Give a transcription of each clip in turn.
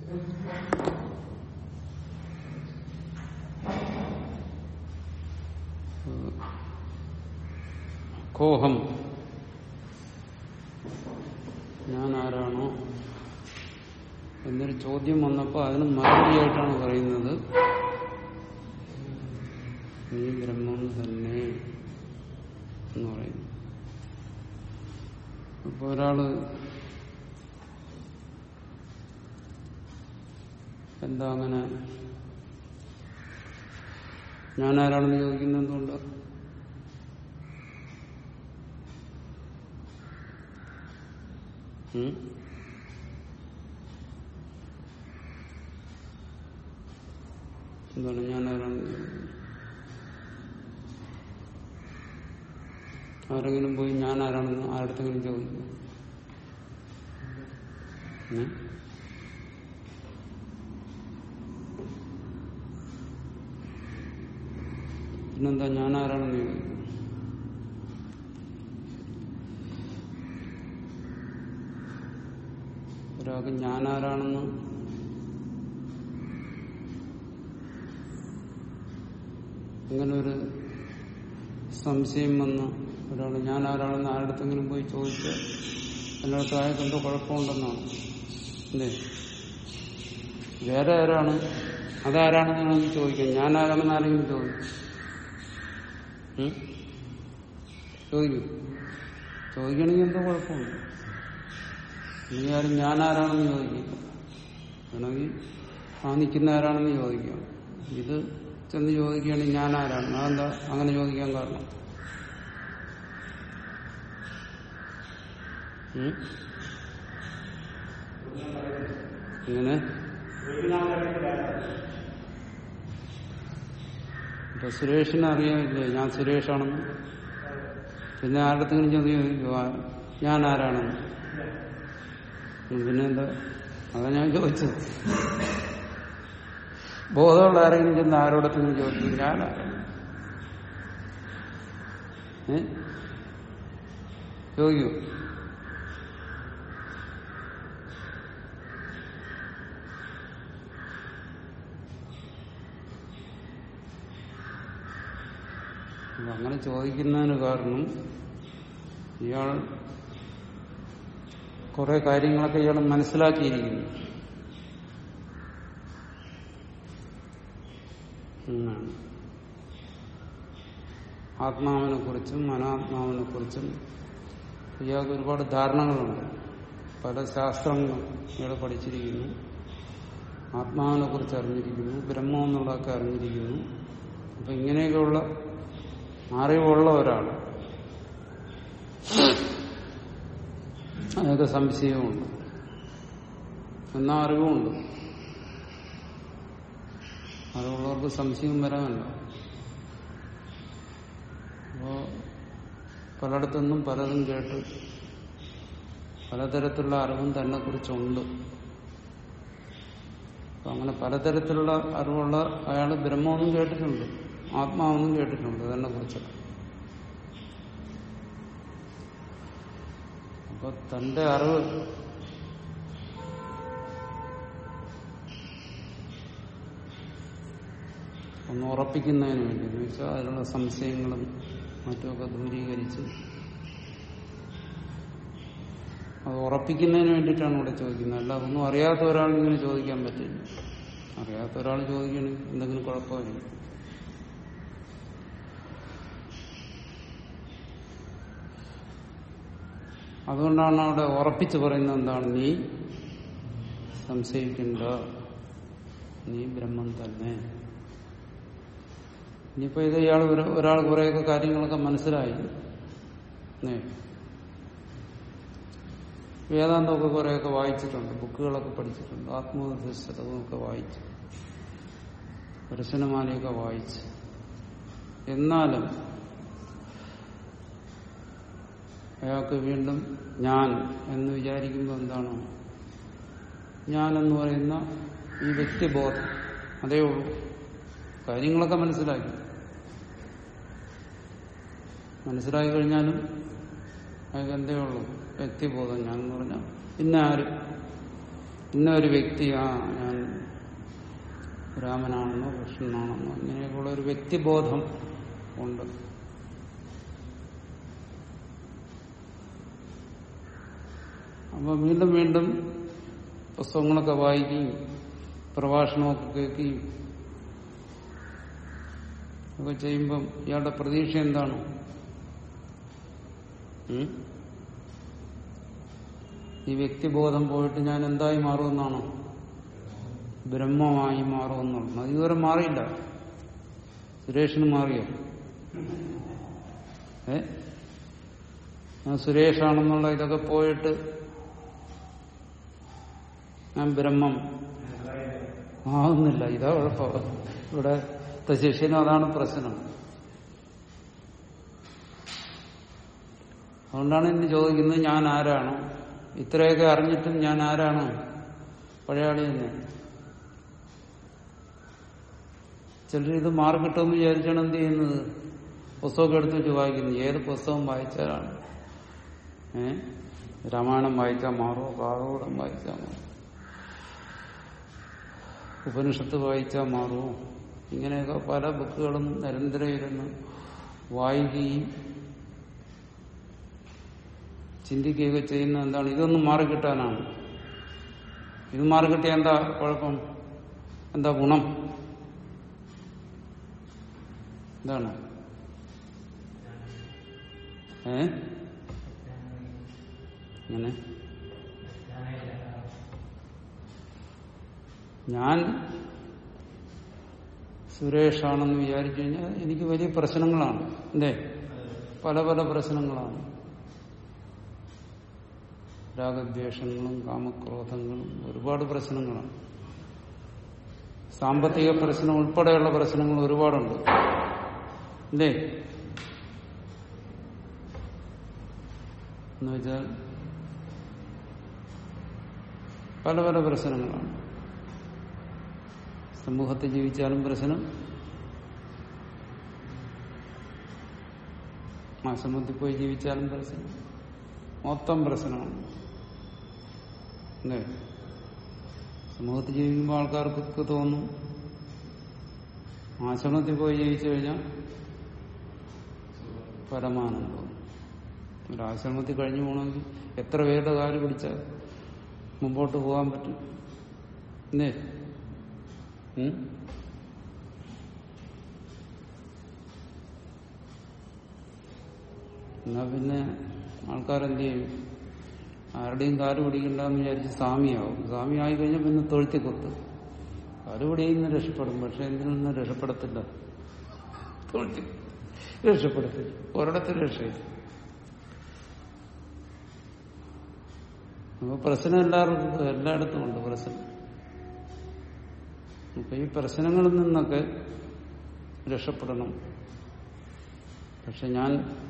Cochem ഞാൻ ആരാണോ എന്നൊരു ചോദ്യം വന്നപ്പോൾ അതിന് മറുപടിയായിട്ടാണ് പറയുന്നത് നീ ബ്രഹ്മം തന്നെ എന്ന് പറയുന്നു ഇപ്പൊ ഒരാള് എന്താ അങ്ങനെ ഞാൻ ആരാണെന്ന് ചോദിക്കുന്നത് എന്തുകൊണ്ട് ഉം? എന്താണ് ഞാൻ ആരാണെന്ന് ചോദിക്കുന്നത് ആരെങ്കിലും പോയി ഞാൻ ആരാണെന്ന് ആരുടെങ്കിലും ചോദിക്കും ഉം? പിന്നെന്താ ഞാൻ ആരാണെന്ന് ചോദിക്കും ഒരാൾക്ക് ഞാൻ ആരാണെന്ന് അങ്ങനെ ഒരു സംശയം വന്ന് ഒരാൾ ഞാൻ ആരാണെന്ന് ആരുടെങ്കിലും പോയി ചോദിച്ചാൽ എന്നോടത്ത് അയാൾക്ക് എന്തോ കുഴപ്പമുണ്ടെന്നാണ് അല്ലേ വേറെ ആരാണ് അതാരാണെന്നാണ് ചോദിക്കുക ഞാൻ ആരാണെന്ന് ആരെങ്കിലും ചോദിക്കും ഉം? ചോദിക്കും ചോദിക്കണമെങ്കിൽ എന്തോ കുഴപ്പമുണ്ട് ഇനി ആരും ഞാൻ ആരാണെന്ന് ചോദിക്കില്ല വേണമെങ്കിൽ ആ നിൽക്കുന്ന ആരാണെന്ന് ചോദിക്കാം ഇത് ചെന്ന് ചോദിക്കുകയാണെങ്കിൽ ഞാൻ ആരാണ് അതെന്താ അങ്ങനെ ചോദിക്കാൻ കാരണം ഉം? ഇങ്ങനെ ഇപ്പൊ സുരേഷിനെ അറിയാമില്ലേ ഞാൻ സുരേഷാണെന്ന് പിന്നെ ആരുടെങ്കിലും ചെന്ന് ചോദിക്കുവാ ഞാൻ ആരാണെന്ന് ഉം, പിന്നെന്താ അതാ ഞാൻ ചോദിച്ചത് ബോധമുള്ള ആരെങ്കിലും ചെന്ന് ആരോടത്തെങ്കിലും ചോദിച്ചു ഞാൻ ആരാണ് ഏ ചോദിക്കൂ അപ്പൊ അങ്ങനെ ചോദിക്കുന്നതിന് കാരണം ഇയാൾ കുറെ കാര്യങ്ങളൊക്കെ ഇയാൾ മനസ്സിലാക്കിയിരിക്കുന്നു എന്നാണ് ആത്മാവിനെ കുറിച്ചും അനാത്മാവിനെ കുറിച്ചും ഇയാൾക്ക് ഒരുപാട് ധാരണകളുണ്ട് പല ശാസ്ത്രങ്ങളും ഇയാൾ പഠിച്ചിരിക്കുന്നു ആത്മാവിനെ കുറിച്ച് അറിഞ്ഞിരിക്കുന്നു ബ്രഹ്മം എന്നുള്ളതൊക്കെ അറിഞ്ഞിരിക്കുന്നു അപ്പൊ ഇങ്ങനെയൊക്കെയുള്ള അറിവുള്ള ഒരാൾ അതൊക്കെ സംശയവുമുണ്ട് എന്നാ അറിവുമുണ്ട് അറിവുള്ളവർക്ക് സംശയം വരാമല്ല അപ്പോ പലയിടത്തുനിന്നും പലതും കേട്ട് പലതരത്തിലുള്ള അറിവും തന്നെ കുറിച്ചുണ്ട് അപ്പൊ അങ്ങനെ പലതരത്തിലുള്ള അറിവുള്ള അയാൾ ബ്രഹ്മമൊന്നും കേട്ടിട്ടുണ്ട് ആത്മാവൊന്നും കേട്ടിട്ടുണ്ട് തന്നെ കുറിച്ചൊക്കെ അപ്പൊ തന്റെ അറിവ് ഒന്ന് ഉറപ്പിക്കുന്നതിന് വേണ്ടി എന്ന് വെച്ചാൽ അതിലുള്ള സംശയങ്ങളും മറ്റുമൊക്കെ ദൂരീകരിച്ച് അത് ഉറപ്പിക്കുന്നതിന് വേണ്ടിയിട്ടാണ് ഇവിടെ ചോദിക്കുന്നത് അല്ല ഒന്നും അറിയാത്ത ഒരാൾ ഇങ്ങനെ ചോദിക്കാൻ പറ്റില്ല അറിയാത്ത ഒരാൾ ചോദിക്കണമെങ്കിൽ എന്തെങ്കിലും കുഴപ്പമില്ല അതുകൊണ്ടാണ് അവിടെ ഉറപ്പിച്ച് പറയുന്നത് എന്താണ് നീ സംശയിക്കേണ്ട നീ ബ്രഹ്മം തന്നെ ഇനിയിപ്പോ ഇത് ഇയാൾ ഒരാൾ കുറെയൊക്കെ കാര്യങ്ങളൊക്കെ മനസ്സിലായി ഏ. വേദാന്തമൊക്കെ കുറെയൊക്കെ വായിച്ചിട്ടുണ്ട് ബുക്കുകളൊക്കെ പഠിച്ചിട്ടുണ്ട് ആത്മോപദേശമൊക്കെ വായിച്ചു ദർശനമാലയൊക്കെ വായിച്ചു എന്നാലും അയാൾക്ക് വീണ്ടും ഞാൻ എന്ന് വിചാരിക്കുമ്പോൾ എന്താണ് ഞാൻ എന്ന് പറയുന്ന ഈ വ്യക്തിബോധം അതേ ഉള്ളൂ കാര്യങ്ങളൊക്കെ മനസ്സിലാക്കി മനസ്സിലാക്കി കഴിഞ്ഞാലും അയാൾക്ക് എന്തേ ഉള്ളൂ വ്യക്തിബോധം ഞാൻ എന്ന് പറഞ്ഞാൽ പിന്നെ ആരും ഇന്ന ഒരു വ്യക്തി ആ ഞാൻ രാമനാണെന്നോ കൃഷ്ണനാണെന്നോ ഇങ്ങനെയൊക്കെയുള്ള ഒരു വ്യക്തിബോധം ഉണ്ട് അപ്പൊ വീണ്ടും വീണ്ടും പുസ്തകങ്ങളൊക്കെ വായിക്കുകയും പ്രഭാഷണമൊക്കെ കേൾക്കുകയും ഒക്കെ ചെയ്യുമ്പം ഇയാളുടെ പ്രതീക്ഷ എന്താണ് ഉം? ഈ വ്യക്തിബോധം പോയിട്ട് ഞാൻ എന്തായി മാറുമെന്നാണോ ബ്രഹ്മമായി മാറുമെന്നുള്ളത് അത് ഇതുവരെ മാറിയില്ല സുരേഷിന് മാറിയോ ഏ ഞാൻ സുരേഷാണെന്നുള്ള ഇതൊക്കെ പോയിട്ട് ഞാൻ ബ്രഹ്മം ആകുന്നില്ല ഇതാ കുഴപ്പം ഇവിടെ ശിഷ്യനും അതാണ് പ്രശ്നം അതുകൊണ്ടാണ് ഇന്ന് ചോദിക്കുന്നത് ഞാൻ ആരാണ് ഇത്രയൊക്കെ അറിഞ്ഞിട്ടും ഞാൻ ആരാണ് പഴയാളി തന്നെ ചിലർ ഇത് മാർക്കിട്ടെന്ന് വിചാരിച്ചാണ് എന്ത് ചെയ്യുന്നത് പുസ്തകമൊക്കെ എടുത്ത് വെച്ച് വായിക്കുന്നത് ഏത് പുസ്തകം വായിച്ചാലാണ് ഏ രാമായണം വായിച്ചാൽ മാറുമോ ഭാഗവതം വായിച്ചാൽ മാറും ഉപനിഷത്ത് വായിച്ചാൽ മാറുമോ ഇങ്ങനെയൊക്കെ പല ബുക്കുകളും നിരന്തരം ഇരുന്ന് വായിക്കുകയും ചിന്തിക്കുകയൊക്കെ ചെയ്യുന്ന എന്താണ് ഇതൊന്നും മാറിക്കിട്ടാനാണ് ഇത് മാറിക്കിട്ടിയ എന്താ കുഴപ്പം എന്താ ഗുണം എന്താണ് ഏ ഇങ്ങനെ ഞാൻ സുരേഷാണെന്ന് വിചാരിച്ചു കഴിഞ്ഞാൽ എനിക്ക് വലിയ പ്രശ്നങ്ങളാണ് എന്തേ പല പല പ്രശ്നങ്ങളാണ് രാഗദ്വേഷങ്ങളും കാമക്രോധങ്ങളും ഒരുപാട് പ്രശ്നങ്ങളാണ് സാമ്പത്തിക പ്രശ്നം ഉൾപ്പെടെയുള്ള പ്രശ്നങ്ങൾ ഒരുപാടുണ്ട് അല്ലേ എന്നുവെച്ചാൽ പല പല പ്രശ്നങ്ങളാണ് സമൂഹത്തിൽ ജീവിച്ചാലും പ്രശ്നം ആശ്രമത്തിൽ പോയി ജീവിച്ചാലും പ്രശ്നം മൊത്തം പ്രശ്നമാണ് അല്ലേ സമൂഹത്തിൽ ജീവിക്കുമ്പോൾ ആൾക്കാർക്ക് തോന്നും ആശ്രമത്തിൽ പോയി ജീവിച്ചു കഴിഞ്ഞാൽ പരമാനന്ദം ഒരു ആശ്രമത്തിൽ കഴിഞ്ഞു പോകണമെങ്കിൽ എത്ര പേരുടെ കാല് പിടിച്ചാൽ മുമ്പോട്ട് പോകാൻ പറ്റും അല്ലേ ഉം? എന്നാ പിന്നെ ആൾക്കാരെന്ത് ചെയ്യും ആരുടെയും കാല് പിടിക്കണ്ടെന്ന് വിചാരിച്ച് സ്വാമിയാവും സ്വാമി ആയി കഴിഞ്ഞാൽ പിന്നെ തൊഴുത്തി കൊത്ത് കാല് പിടിയുന്ന രക്ഷപ്പെടും പക്ഷെ എന്തിനൊന്നും രക്ഷപ്പെടത്തില്ല തൊഴുത്തി രക്ഷപ്പെടത്തില്ല ഒരിടത്ത് രക്ഷയില്ല അപ്പൊ പ്രശ്നം എല്ലാവർക്കും ഉണ്ട്. എല്ലായിടത്തും ഉണ്ട് പ്രശ്നം അപ്പൊ ഈ പ്രശ്നങ്ങളിൽ നിന്നൊക്കെ രക്ഷപ്പെടണം പക്ഷെ ഞാൻ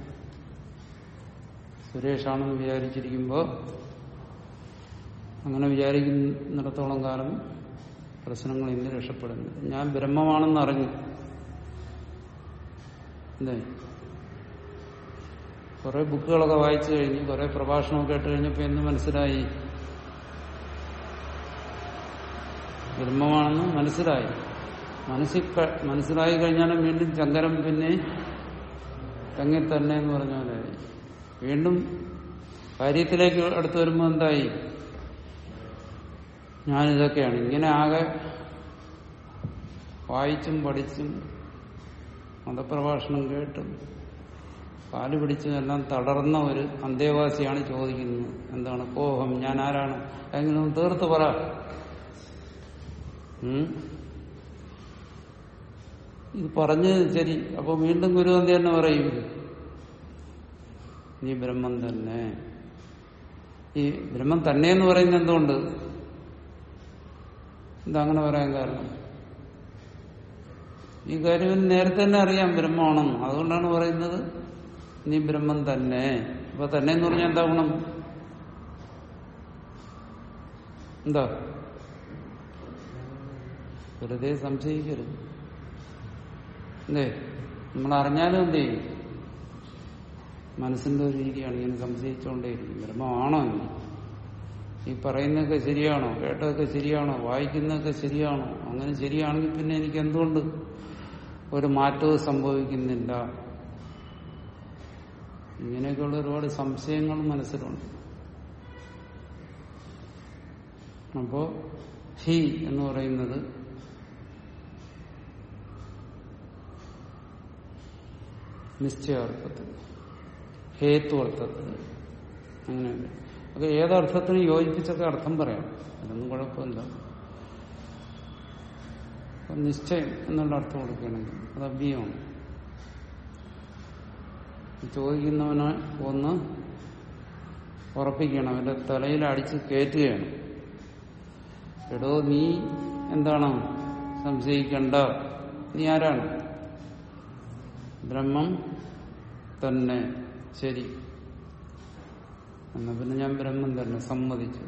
സുരേഷാണെന്ന് വിചാരിച്ചിരിക്കുമ്പോൾ അങ്ങനെ വിചാരിക്കുന്നിടത്തോളം കാലം പ്രശ്നങ്ങൾ ഇന്ന് രക്ഷപ്പെടുന്നു ഞാൻ ബ്രഹ്മമാണെന്ന് അറിഞ്ഞു അല്ലേ കുറെ ബുക്കുകളൊക്കെ വായിച്ചു കഴിഞ്ഞു കുറെ പ്രഭാഷണമൊക്കെ കേട്ട് കഴിഞ്ഞപ്പോൾ എന്ന് മനസ്സിലായി ബ്രഹ്മമാണെന്ന് മനസ്സിലായി മനസ്സിൽ ക- മനസ്സിലായി കഴിഞ്ഞാലും വീണ്ടും ചങ്കരം പിന്നെ തങ്ങിൽ തന്നെ എന്ന് പറഞ്ഞ പോലെ വീണ്ടും കാര്യത്തിലേക്ക് അടുത്ത് വരുമ്പോൾ എന്തായി ഞാനിതൊക്കെയാണ് ഇങ്ങനെ ആകെ വായിച്ചും പഠിച്ചും മതപ്രഭാഷണം കേട്ടും കാല് പിടിച്ചും എല്ലാം തളർന്ന ഒരു അന്തേവാസിയാണ് ചോദിക്കുന്നത് എന്താണ് കോഹം ഞാൻ ആരാണ് എങ്കിലും തീർത്ത് പറ ഉം? ഇത് പറഞ്ഞ് ശരി അപ്പൊ വീണ്ടും ഗുരുവന്തി തന്നെ പറയും നീ ബ്രഹ്മം തന്നെ ഈ ബ്രഹ്മം തന്നെ എന്ന് പറയുന്നത് എന്തുകൊണ്ട് എന്താ അങ്ങനെ പറയാൻ കാരണം ഈ കാര്യം ഇവന് നേരത്തെ തന്നെ അറിയാം ബ്രഹ്മമാണെന്ന് അതുകൊണ്ടാണ് പറയുന്നത് നീ ബ്രഹ്മം തന്നെ അപ്പൊ തന്നെ എന്ന് പറഞ്ഞാൽ എന്താ ഗുണം എന്താ വെറുതെ സംശയിക്കരുത് അല്ലേ നമ്മൾ അറിഞ്ഞാലും എന്ത് ചെയ്യും മനസ്സിന്റെ ഒരു രീതിയാണ് ഇങ്ങനെ സംശയിച്ചുകൊണ്ടേയിരിക്കും ബ്രഹ്മമാണോ എന്ന് ഈ പറയുന്നതൊക്കെ ശരിയാണോ കേട്ടതൊക്കെ ശരിയാണോ വായിക്കുന്നതൊക്കെ ശരിയാണോ അങ്ങനെ ശരിയാണെങ്കിൽ പിന്നെ എനിക്ക് എന്തുകൊണ്ട് ഒരു മാറ്റവും സംഭവിക്കുന്നില്ല ഇങ്ങനെയൊക്കെയുള്ള ഒരുപാട് സംശയങ്ങൾ മനസ്സിലുണ്ട് അപ്പോ ഹി എന്ന് പറയുന്നത് നിശ്ചയാർത്ഥത്തിൽ ഹേത്വർത്ഥത്തിൽ അങ്ങനെയുണ്ട് അത് ഏതർത്ഥത്തിന് യോജിപ്പിച്ചൊക്കെ അർത്ഥം പറയാം അതൊന്നും കുഴപ്പമില്ല അപ്പൊ നിശ്ചയം എന്നുള്ള അർത്ഥം കൊടുക്കുകയാണെങ്കിൽ അത് അവ്യയമാണ് ചോദിക്കുന്നവനെ ഒന്ന് ഉറപ്പിക്കണം അവന്റെ തലയിൽ അടിച്ച് കയറ്റുകയാണ് എടോ നീ എന്താണ് സംശയിക്കണ്ട നീ ആരാണ് ബ്രഹ്മം തന്നെ ശരി എന്നാ പിന്നെ ഞാൻ ബ്രഹ്മം തന്നെ സമ്മതിച്ചു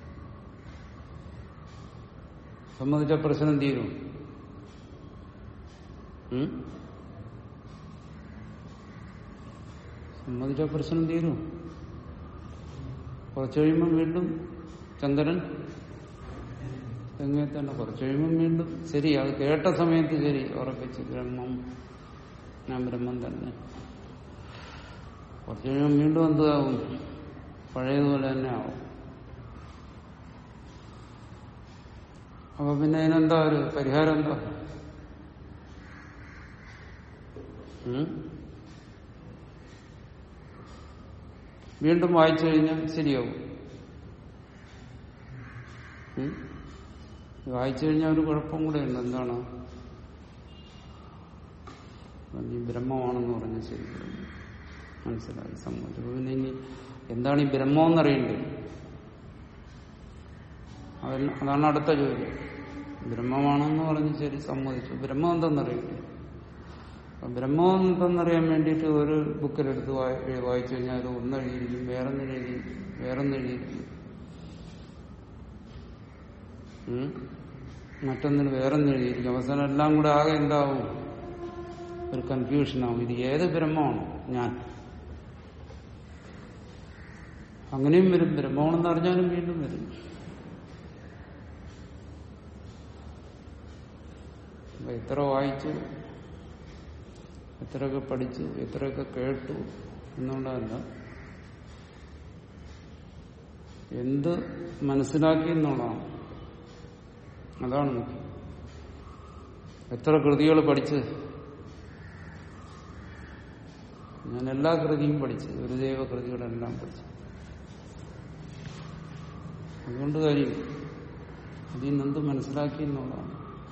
സമ്മതിച്ച പ്രശ്നം തീരും ഉം? സമ്മതിച്ച പ്രശ്നം തീരും കുറച്ചു കഴിയുമ്പം വീണ്ടും ചന്ദ്രൻ തെങ്ങേ തന്നെ കുറച്ചു കഴിയുമ്പം വീണ്ടും ശരി അത് കേട്ട സമയത്ത് ശരി ഉറപ്പിച്ച് ബ്രഹ്മം ഞാൻ ബ്രഹ്മം തന്നെ കുറച്ചു കഴിയുമ്പോൾ വീണ്ടും എന്താവും പഴയതുപോലെ തന്നെ ആവും അപ്പൊ പിന്നെ അതിനെന്താ ഒരു പരിഹാരം എന്താ ഉം? വീണ്ടും വായിച്ചു കഴിഞ്ഞാൽ ശരിയാവും ഉം? വായിച്ചു കഴിഞ്ഞാൽ ഒരു കുഴപ്പം കൂടെ ഉണ്ട് എന്താണ് നീ ബ്രഹ്മമാണെന്ന് പറഞ്ഞ് ശരി മനസ്സിലായി സമ്മതിച്ചു അപ്പൊ പിന്നെ ഇനി എന്താണ് ഈ ബ്രഹ്മം എന്നറിയണ്ടേ അതിന് അതാണ് അടുത്ത ജോലി ബ്രഹ്മമാണെന്ന് പറഞ്ഞ് ശരി സമ്മതിച്ചു ബ്രഹ്മം എന്തെന്നറിയണ്ടേ അപ്പൊ ബ്രഹ്മം എന്തെന്നറിയാൻ വേണ്ടിയിട്ട് ഒരു ബുക്കിലെടുത്ത് വായി- വായിച്ചു കഴിഞ്ഞാൽ അത് ഒന്നെഴുതിയിരിക്കും വേറൊന്ന് എഴുതി വേറൊന്ന് എഴുതിയിരിക്കും ഉം? മറ്റൊന്നിന് വേറൊന്ന് എഴുതിയിരിക്കും അവസാനം എല്ലാം കൂടെ ആകെ എന്താവും ഒരു കൺഫ്യൂഷനാവും ഇത് ഏത് ബ്രഹ്മമാണ് ഞാൻ അങ്ങനെയും വരും ബ്രഹ്മമാണെന്ന് അറിഞ്ഞാലും വീണ്ടും വരും അപ്പൊ എത്ര വായിച്ചു എത്രയൊക്കെ പഠിച്ചു എത്രയൊക്കെ കേട്ടു എന്നുള്ളതല്ല എന്ത് മനസ്സിലാക്കി എന്നുള്ളതാണ് അതാണ് മുഖ്യം എത്ര കൃതികൾ പഠിച്ച് ഞാൻ എല്ലാ കൃതിയും പഠിച്ചു ഗുരുദേവ കൃതികളെല്ലാം പഠിച്ചു അതുകൊണ്ട് കാര്യം അതിൽ നിന്ന് എന്ത് മനസ്സിലാക്കി എന്നുള്ളതാണ്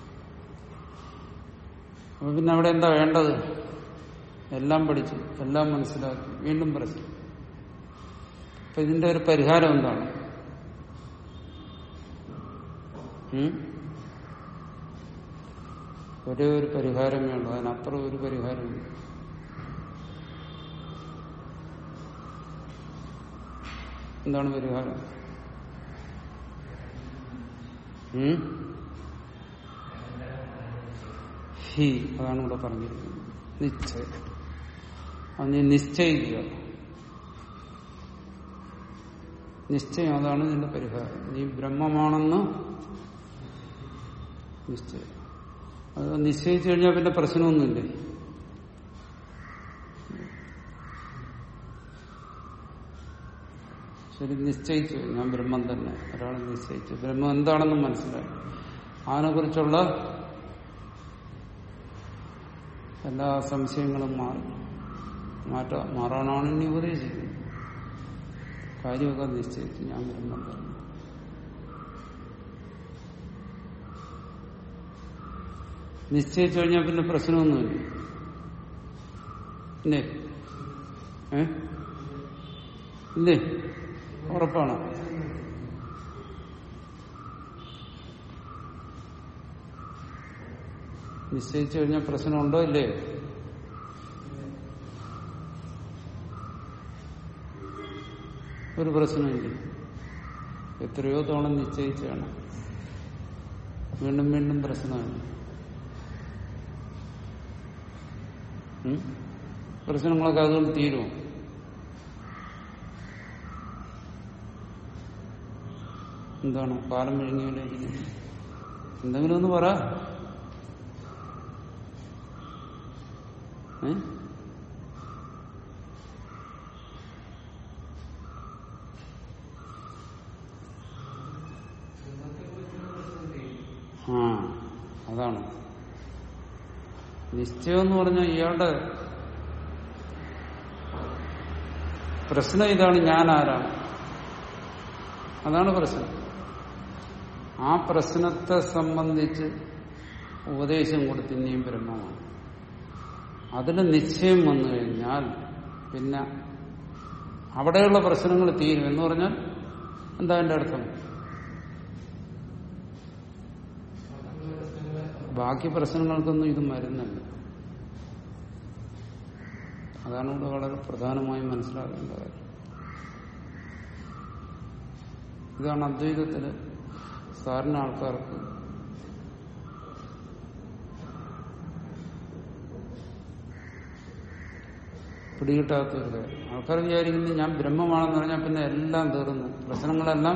അപ്പൊ പിന്നെ അവിടെ എന്താ വേണ്ടത് എല്ലാം പഠിച്ചു എല്ലാം മനസ്സിലാക്കി വീണ്ടും പ്രശ്നം അപ്പൊ ഇതിന്റെ ഒരു പരിഹാരം എന്താണ് ഉം? ഒരേ ഒരു പരിഹാരമേ ഉള്ളൂ അതിനപ്പുറം ഒരു പരിഹാരമില്ല എന്താണ് പരിഹാരം ഉം? ഹി അതാണ് ഇവിടെ പറഞ്ഞിരിക്കുന്നത് നിശ്ചയം അത് നീ നിശ്ചയിക്കുക നിശ്ചയം അതാണ് നിന്റെ പരിഹാരം നീ ബ്രഹ്മമാണെന്ന് നിശ്ചയം അത് നിശ്ചയിച്ചു കഴിഞ്ഞാൽ പിന്നെ പ്രശ്നമൊന്നുമില്ലേ ശരി നിശ്ചയിച്ചു ഞാൻ ബ്രഹ്മം തന്നെ ഒരാൾ നിശ്ചയിച്ചു ബ്രഹ്മം എന്താണെന്ന് മനസ്സിലായി അതിനെക്കുറിച്ചുള്ള എല്ലാ സംശയങ്ങളും മാറി മാറ്റ മാറാനാണ് ഇനി ഉപദേശിക്കുന്നത് കാര്യമൊക്കെ നിശ്ചയിച്ചു ഞാൻ ബ്രഹ്മം തന്നെ നിശ്ചയിച്ചു കഴിഞ്ഞാൽ പിന്നെ പ്രശ്നമൊന്നുമില്ല ഇല്ലേ ഏ ഇല്ലേ ഉറപ്പാണോ നിശ്ചയിച്ചു കഴിഞ്ഞാൽ പ്രശ്നമുണ്ടോ ഇല്ലേ ഒരു പ്രശ്നമില്ല എത്രയോ തവണ നിശ്ചയിച്ചാണ് വീണ്ടും വീണ്ടും പ്രശ്നമാണ് ഉം? പ്രശ്നങ്ങളൊക്കെ അതുകൊണ്ട് തീരുമോ എന്താണ് പാലം വിഴുങ്ങിയോണ്ടിരിക്കുന്നത് എന്തെങ്കിലും ഒന്ന് പറ ഏ ആ അതാണ് നിശ്ചയം എന്ന് പറഞ്ഞാൽ ഇയാളുടെ പ്രശ്നം ഇതാണ് ഞാൻ ആരാണ് അതാണ് പ്രശ്നം ആ പ്രശ്നത്തെ സംബന്ധിച്ച് ഉപദേശം കൊടുത്ത് ഇനിയും ബ്രഹ്മമാണ് അതിന് നിശ്ചയം വന്നു കഴിഞ്ഞാൽ പിന്നെ അവിടെയുള്ള പ്രശ്നങ്ങൾ തീരും എന്ന് പറഞ്ഞാൽ എന്താ എന്റെ അർത്ഥം ബാക്കി പ്രശ്നങ്ങൾക്കൊന്നും ഇത് മരുന്നല്ല അതാണ് ഇവിടെ വളരെ പ്രധാനമായും മനസ്സിലാക്കേണ്ട കാര്യം ഇതാണ് അദ്വൈതത്തില് സാറിന് ആൾക്കാർക്ക് പിടികിട്ടാത്ത ഒരു കാര്യം ആൾക്കാർ വിചാരിക്കുന്നത് ഞാൻ ബ്രഹ്മമാണെന്ന് പറഞ്ഞാൽ പിന്നെ എല്ലാം തീർന്നു പ്രശ്നങ്ങളെല്ലാം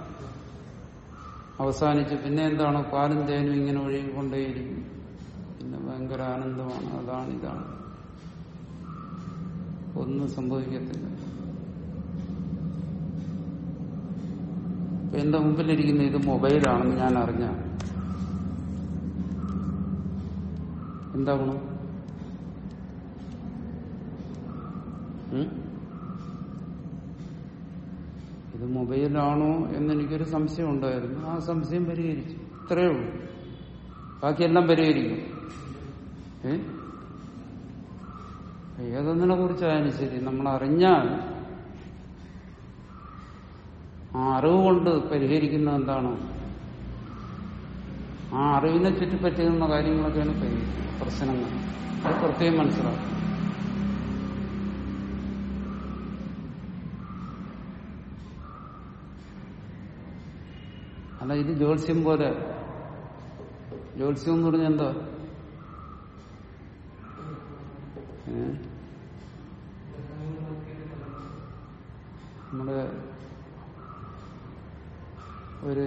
അവസാനിച്ച് പിന്നെ എന്താണ് പാലും തേനും ഇങ്ങനെ ഒഴുകിക്കൊണ്ടേയിരിക്കും പിന്നെ ഭയങ്കര ആനന്ദമാണ് അതാണ് ഇതാണ് ഒന്നും സംഭവിക്കത്തില്ല ഇപ്പൊ എന്റെ മുമ്പിലിരിക്കുന്ന ഇത് മൊബൈലാണെന്ന് ഞാൻ അറിഞ്ഞ എന്താ ഗുണം ഉം? ഇത് മൊബൈലാണോ എന്നെനിക്കൊരു സംശയം ഉണ്ടായിരുന്നു ആ സംശയം പരിഹരിച്ചു ഇത്രയേ ഉള്ളൂ ബാക്കിയെല്ലാം പരിഹരിക്കും ഏ ഏതൊന്നിനെ കുറിച്ചായാലും ശരി നമ്മൾ അറിഞ്ഞാൽ ആ അറിവ് കൊണ്ട് പരിഹരിക്കുന്ന എന്താണ് ആ അറിവിനെ ചുറ്റിപ്പറ്റുന്ന കാര്യങ്ങളൊക്കെയാണ് പരിഹരിക്കുന്നത് പ്രശ്നങ്ങൾ അത് പ്രത്യേകം മനസ്സിലാക്കും അല്ല ഇത് ജ്യോത്സ്യം പോലെ ജ്യോത്സ്യം എന്ന് പറഞ്ഞാൽ എന്താ ഏ? നമ്മുടെ ഒരു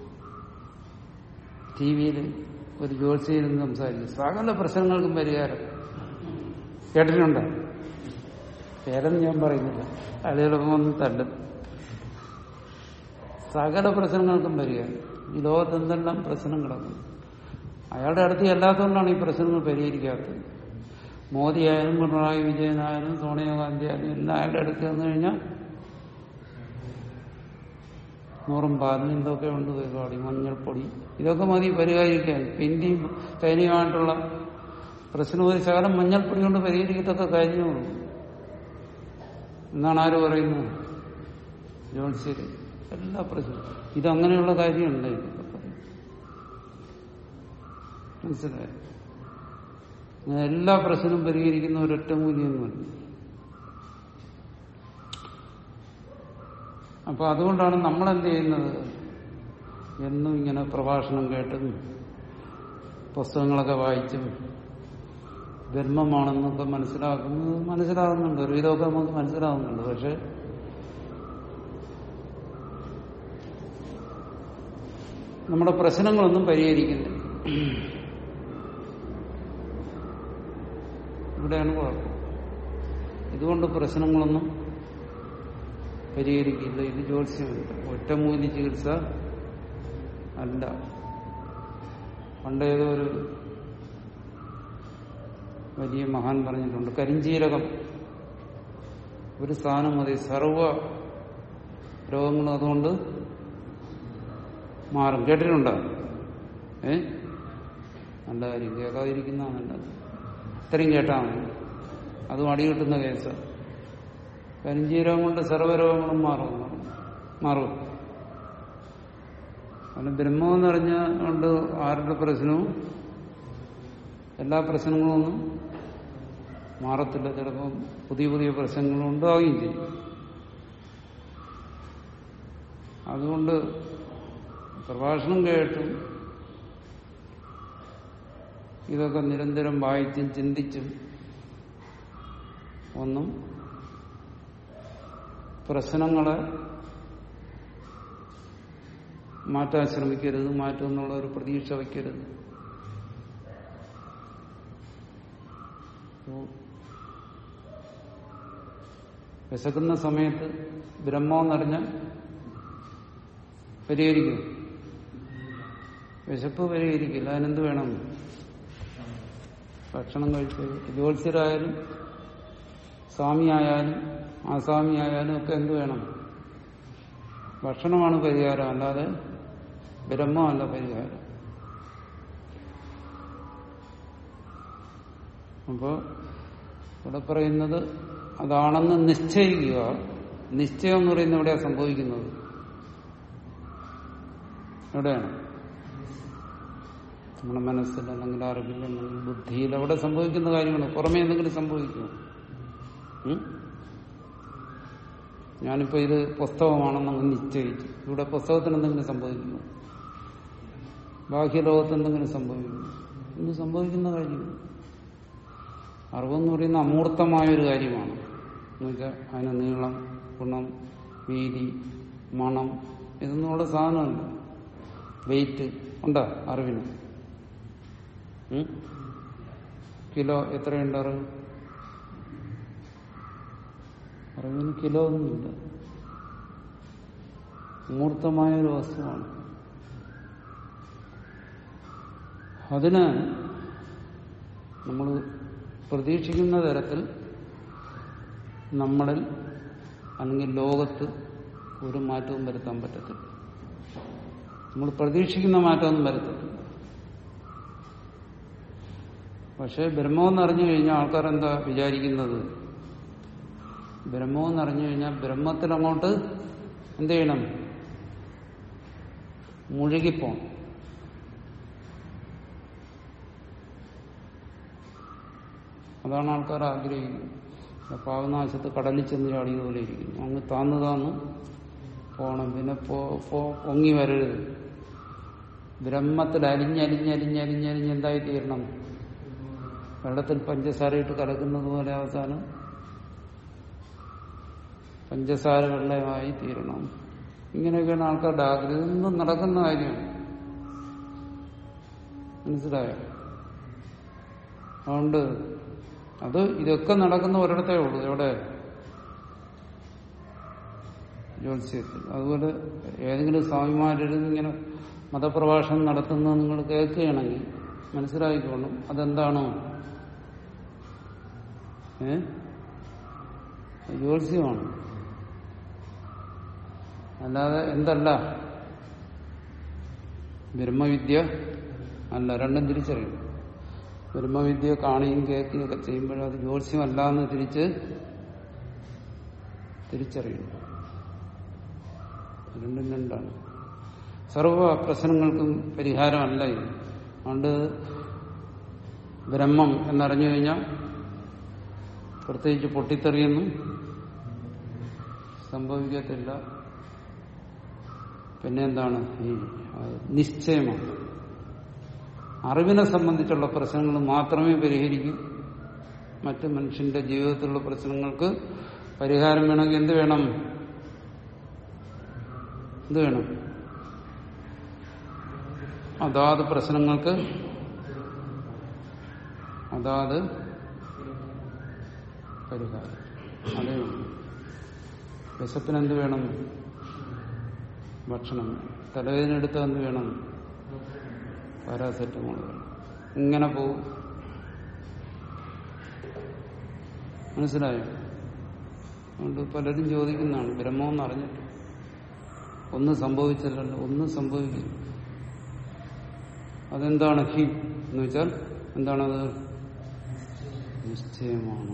ടി വിയിൽ ഒരു ജ്യോത്സ്യയിരുന്ന് സംസാരിക്കും സകല പ്രശ്നങ്ങൾക്കും പരിഹാരം കേട്ടിട്ടുണ്ടോ പേരൊന്നും ഞാൻ പറയുന്നില്ല ആളുകളൊക്കെ വന്ന് തല്ലും സകല പ്രശ്നങ്ങൾക്കും പരിഹാരം ഈ ലോകത്ത് എന്തെല്ലാം പ്രശ്നം കിടക്കുന്നു അയാളുടെ അടുത്ത് എല്ലാത്തുകൊണ്ടാണ് ഈ പ്രശ്നങ്ങൾ പരിഹരിക്കാത്തത് മോദി ആയാലും പിണറായി വിജയനായാലും സോണിയാഗാന്ധി ആയാലും എല്ലാം അയാളുടെ അടുത്ത് വന്നു കഴിഞ്ഞാൽ നൂറും പാലും ഇതൊക്കെ ഉണ്ട് പരിപാടി മഞ്ഞൾപ്പൊടി ഇതൊക്കെ മതി പരിഹരിക്കാൻ ഇന്ത്യയും ചൈനയുമായിട്ടുള്ള പ്രശ്നം ഒരു ശകലം മഞ്ഞൾപ്പൊടി കൊണ്ട് പരിഹരിക്കത്തക്ക കാര്യമുള്ളൂ എന്നാണ് ആര് പറയുന്നത് ജോത്സ്യര് എല്ലാ പ്രശ്നവും ഇതങ്ങനെയുള്ള കാര്യമുണ്ട് ഇതൊക്കെ പറയും മനസ്സിലായോ അങ്ങനെ എല്ലാ പ്രശ്നവും പരിഹരിക്കുന്ന ഒരൊറ്റ മൂല്യമൊന്നുമല്ല അപ്പൊ അതുകൊണ്ടാണ് നമ്മൾ എന്ത് ചെയ്യുന്നത് എന്നും ഇങ്ങനെ പ്രഭാഷണം കേട്ടും പുസ്തകങ്ങളൊക്കെ വായിച്ചും ധർമ്മമാണെന്നൊക്കെ മനസ്സിലാക്കുന്നത് മനസ്സിലാകുന്നുണ്ട് ഒരുവിധമൊക്കെ നമുക്ക് മനസ്സിലാകുന്നുണ്ട് പക്ഷെ നമ്മുടെ പ്രശ്നങ്ങളൊന്നും പരിഹരിക്കുന്നില്ല ഇവിടെയാണ് കുഴപ്പം ഇതുകൊണ്ട് പ്രശ്നങ്ങളൊന്നും പരിഹരിക്കില്ല ഇത് ജ്യോത്സ്യമല്ല ഒറ്റമൂലി ചികിത്സ അല്ല പണ്ടേതോ ഒരു വലിയ മഹാൻ പറഞ്ഞിട്ടുണ്ട് കരിഞ്ചീരകം ഒരു സ്ഥാനം മതി സർവ രോഗങ്ങളും അതുകൊണ്ട് മാറും കേട്ടിട്ടുണ്ടോ ഏ നല്ല കാര്യം കേൾക്കാതിരിക്കുന്നതാണ് നല്ലത് ഇത്രയും കേട്ടാൽ മതി അതും അടി കിട്ടുന്ന കേസ് കരിഞ്ചീരകം കൊണ്ട് സർവ്വരോഗങ്ങളും മാറും മാറും അതിന് ബ്രഹ്മം എന്ന് പറഞ്ഞുകൊണ്ട് ആരുടെ പ്രശ്നവും എല്ലാ പ്രശ്നങ്ങളും ഒന്നും മാറത്തില്ല ചിലപ്പം പുതിയ പുതിയ പ്രശ്നങ്ങൾ ഉണ്ടാവുകയും ചെയ്യും അതുകൊണ്ട് പ്രഭാഷണം കേട്ടും ഇതൊക്കെ നിരന്തരം വായിച്ചും ചിന്തിച്ചും ഒന്നും പ്രശ്നങ്ങളെ മാറ്റാൻ ശ്രമിക്കരുത് മാറ്റും എന്നുള്ള ഒരു പ്രതീക്ഷ വയ്ക്കരുത് വിശക്കുന്ന സമയത്ത് ബ്രഹ്മമെന്നറിഞ്ഞ പരിഹരിക്കും വിശപ്പ് പരിഹരിക്കില്ല അതിനെന്ത് വേണം ഭക്ഷണം കഴിച്ച് ജ്യോത്സ്യരായാലും സ്വാമിയായാലും ആസാമിയായാലും ഒക്കെ എന്ത് വേണം ഭക്ഷണമാണ് പരിഹാരം അല്ലാതെ ബ്രഹ്മമല്ല പരിഹാരം അപ്പോ ഇവിടെ പറയുന്നത് അതാണെന്ന് നിശ്ചയിക്കുക നിശ്ചയം എന്ന് പറയുന്നത് എവിടെയാണ് സംഭവിക്കുന്നത് എവിടെയാണ് നമ്മുടെ മനസ്സിൽ അല്ലെങ്കിൽ അറിവിൽ അല്ലെങ്കിൽ ബുദ്ധിയിൽ അവിടെ സംഭവിക്കുന്ന കാര്യമാണ് പുറമേ എന്തെങ്കിലും സംഭവിക്കുമോ ഉം? ഞാനിപ്പോ ഇത് പുസ്തകമാണെന്ന് അങ്ങ് നിശ്ചയിച്ചു ഇവിടെ പുസ്തകത്തിന് എന്തെങ്കിലും സംഭവിക്കുമോ ബാഹ്യലോകത്ത് എന്തെങ്കിലും സംഭവിക്കുമോ ഒന്നും സംഭവിക്കുന്ന കാര്യമില്ല അറിവെന്ന് പറയുന്ന അമൂർത്തമായ ഒരു കാര്യമാണ് എന്നുവെച്ചാൽ അതിന് നീളം ഗുണം വീതി മണം ഇതൊന്നുള്ള സാധനമല്ല വെയിറ്റ് ഉണ്ടോ അറിവിന് ഉം? കിലോ എത്രയുണ്ട് അറിവ് അറിവിന് കിലോ ഒന്നുമില്ല മൂർത്തമായ ഒരു വസ്തുവാണ് അതിന് നമ്മൾ പ്രതീക്ഷിക്കുന്ന തരത്തിൽ നമ്മളിൽ അല്ലെങ്കിൽ ലോകത്ത് ഒരു മാറ്റവും വരുത്താൻ പറ്റത്തില്ല നമ്മൾ പ്രതീക്ഷിക്കുന്ന മാറ്റമൊന്നും വരുത്തത്തില്ല പക്ഷെ ബ്രഹ്മമെന്ന് അറിഞ്ഞു കഴിഞ്ഞാൽ ആൾക്കാർ എന്താ വിചാരിക്കുന്നത് ബ്രഹ്മമെന്ന് അറിഞ്ഞു കഴിഞ്ഞാൽ ബ്രഹ്മത്തിൽ അങ്ങോട്ട് എന്ത് ചെയ്യണം മുഴുകിപ്പോണം അതാണ് ആൾക്കാർ ആഗ്രഹിക്കുന്നത് പാവനാശത്ത് കടലിൽ ചെന്ന് ചാടിയതുപോലെ ഇരിക്കുന്നു അങ്ങ് താന്ന് താന്ന് പോണം പിന്നെ പോ- പോ- പൊങ്ങി വരരുത് ബ്രഹ്മത്തിൽ അലിഞ്ഞലിഞ്ഞലിഞ്ഞലിഞ്ഞലിഞ്ഞ് എന്തായി തീരണം വെള്ളത്തിൽ പഞ്ചസാരയിട്ട് കലക്കുന്നത് പോലെ അവസാനം പഞ്ചസാര വെള്ളമായി തീരണം ഇങ്ങനെയൊക്കെയാണ് ആൾക്കാരുടെ ആഗ്രഹം ഇതൊന്നും നടക്കുന്ന കാര്യമാണ് മനസ്സിലായോ അതുകൊണ്ട് അത് ഇതൊക്കെ നടക്കുന്ന ഒരിടത്തേ ഉള്ളൂ എവിടെ ജ്യോത്സ്യത്തിൽ അതുപോലെ ഏതെങ്കിലും സ്വാമിമാരിരുന്ന് ഇങ്ങനെ മതപ്രഭാഷണം നടത്തുന്നത് നിങ്ങൾ കേൾക്കുകയാണെങ്കിൽ മനസ്സിലായിക്കോണം അതെന്താണോ ഏ ജ്യോത്സ്യമാണ് അല്ലാതെ എന്തല്ല ബ്രഹ്മവിദ്യ അല്ല രണ്ടും തിരിച്ചറിയും ബ്രഹ്മവിദ്യ കാണുകയും കേൾക്കുകയും ഒക്കെ ചെയ്യുമ്പോഴും അത് ജ്യോത്സ്യമല്ല എന്ന് തിരിച്ച് തിരിച്ചറിയുന്നു രണ്ടും രണ്ടാണ് സർവ പ്രശ്നങ്ങൾക്കും പരിഹാരമല്ല ഇത് അതുകൊണ്ട് ബ്രഹ്മം എന്നറിഞ്ഞു കഴിഞ്ഞാൽ പ്രത്യേകിച്ച് പൊട്ടിത്തെറിയൊന്നും സംഭവിക്കത്തില്ല പിന്നെ എന്താണ് ഈ ആ, നിശ്ചയമാണ് അറിവിനെ സംബന്ധിച്ചുള്ള പ്രശ്നങ്ങൾ മാത്രമേ പരിഹരിക്കൂ മറ്റ് മനുഷ്യന്റെ ജീവിതത്തിലുള്ള പ്രശ്നങ്ങൾക്ക് പരിഹാരം വേണമെങ്കിൽ എന്ത് വേണം എന്ത് വേണം അതാത് പ്രശ്നങ്ങൾക്ക് അതാത് പരിഹാരം അതേ ഉള്ളൂ വിശപ്പിന് എന്ത് വേണം ഭക്ഷണം തലവേദന എടുത്താൽ എന്ത് വേണം പാരാസെറ്റമോൾ വേണം ഇങ്ങനെ പോകും മനസ്സിലായോ അതുകൊണ്ട് പലരും ചോദിക്കുന്നതാണ് ബ്രഹ്മമെന്ന് അറിഞ്ഞിട്ട് ഒന്നും സംഭവിച്ചില്ലല്ലോ ഒന്നും സംഭവിക്കില്ല അതെന്താണ് ഹി എന്ന് വെച്ചാൽ എന്താണത് നിശ്ചയമാണ്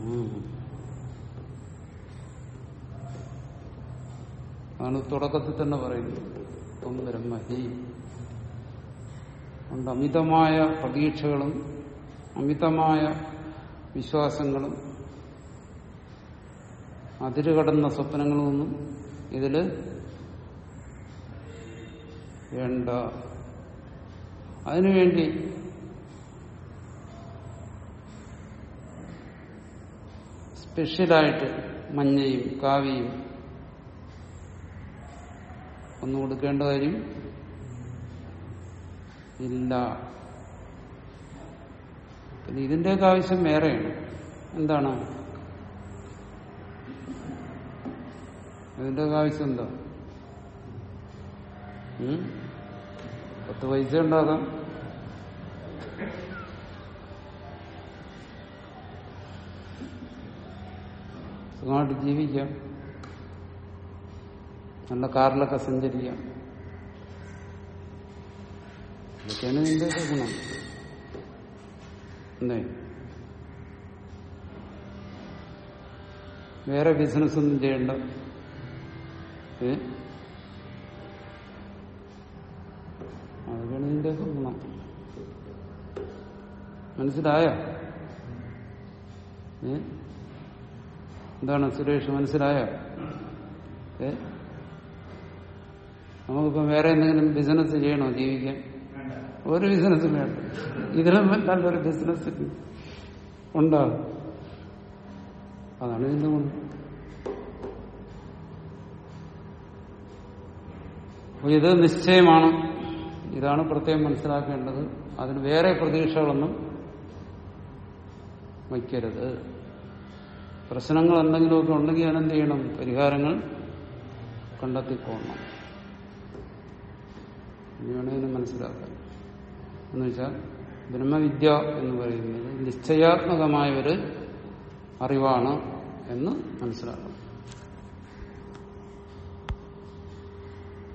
അതാണ് തുടക്കത്തിൽ തന്നെ പറയുന്നത് ത്വം ബ്രഹ്മ ഹി അതുകൊണ്ട് അമിതമായ പ്രതീക്ഷകളും അമിതമായ വിശ്വാസങ്ങളും അതിരുകടന്ന സ്വപ്നങ്ങളൊന്നും ഇതില് വേണ്ട അതിനുവേണ്ടി സ്പെഷ്യലായിട്ട് മഞ്ഞയും കാവിയും ഒന്നും കൊടുക്കേണ്ട കാര്യം ഇല്ല. അതിന് വേണ്ടി സ്പെഷ്യലായിട്ട് മഞ്ഞയും കാവിയും ഒന്നും കൊടുക്കേണ്ട കാര്യം ഇല്ല. അതിന് വേണ്ടി സ്പെഷ്യലായിട്ട് മഞ്ഞയും കാവിയും ഒന്നും കൊടുക്കേണ്ട കാര്യം ഇല്ല. അതിന് വേണ്ടി സ്പെഷ്യലായിട്ട് മഞ്ഞയും കാവിയും ഒന്നും കൊടുക്കേണ്ട കാര്യം ഇല്ല. അതിന് വേണ്ടി സ്പെഷ്യലായിട്ട് മഞ്ഞയും കാവിയും ഒന്നും കൊടുക്കേണ്ട കാര്യം ഇല്ല. അതിന് വേണ്ടി സ്പെഷ്യലായിട്ട് മഞ്ഞയും കാവിയും ഒന്നും കൊടുക്കേണ്ട കാര്യം ഇല്ല പിന്നെ ഇതിന്റെയൊക്കെ ആവശ്യം വേറെയാണ് എന്താണ് ഇതിന്റെയൊക്കെ ആവശ്യം എന്താ ഉം? പത്ത് പൈസ ഉണ്ടാകാം സുഖമായിട്ട് ജീവിക്കാം നല്ല കാറിലൊക്കെ സഞ്ചരിക്കാം ഇതൊക്കെയാണ് ഇതിന്റെയൊക്കെ ഗുണം എന്തേ വേറെ ബിസിനസ് ഒന്നും ചെയ്യണ്ട ഏ അതൊക്കെയാണ് ഇതിന്റെയൊക്കെ ഗുണം മനസ്സിലായോ ഏ എന്താണ് സുരേഷ് മനസ്സിലായോ ഏ നമുക്കിപ്പം വേറെ എന്തെങ്കിലും ബിസിനസ് ചെയ്യണോ ജീവിക്കാൻ ഒരു ബിസിനസ്സും വേണ്ട ഇതിലും നല്ലൊരു ബിസിനസ് ഉണ്ടാകും അതാണ് ഇതിന്റെ ഗുണം അപ്പൊ ഇത് നിശ്ചയമാണ് ഇതാണ് പ്രത്യേകം മനസ്സിലാക്കേണ്ടത് അതിന് വേറെ പ്രതീക്ഷകളൊന്നും വയ്ക്കരുത് പ്രശ്നങ്ങൾ എന്തെങ്കിലുമൊക്കെ ഉണ്ടെങ്കിൽ അതിനെന്ത് ചെയ്യണം പരിഹാരങ്ങൾ കണ്ടെത്തിപ്പോണം ഇനി വേണേലും മനസ്സിലാക്കാൻ എന്ന് വെച്ചാൽ ബ്രഹ്മവിദ്യ എന്ന് പറയുന്നത് നിശ്ചയാത്മകമായ ഒരു അറിവാണ് എന്ന് മനസ്സിലാക്കണം